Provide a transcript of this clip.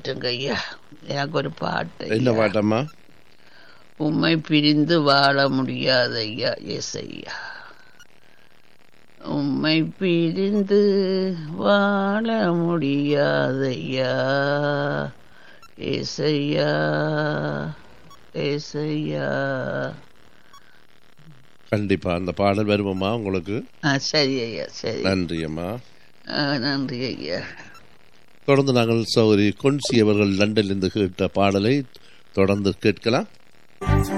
பாட்டுங்க ஐயா எனக்கு ஒரு பாட்டு என்ன ஐயா. பாட்டம்மா உம்மை பிரிந்து வாழ முடியாது ஐயா எஸ் ஐயா உம்மை பிரிந்து வாழ முடியாது ஐயா ஏசையா ஏசையா கண்டிப்பா அந்த பாடல் வருமம்மா உங்களுக்கு ஆ சரி ஐயா சரி நன்றி அம்மா ஆ, நன்றி ஐயா தொடர்ந்து நாங்கள் சௌரி கொன்சி அவர்கள் லண்டனிலிருந்து கேட்ட பாடலை தொடர்ந்து கேட்கலாம்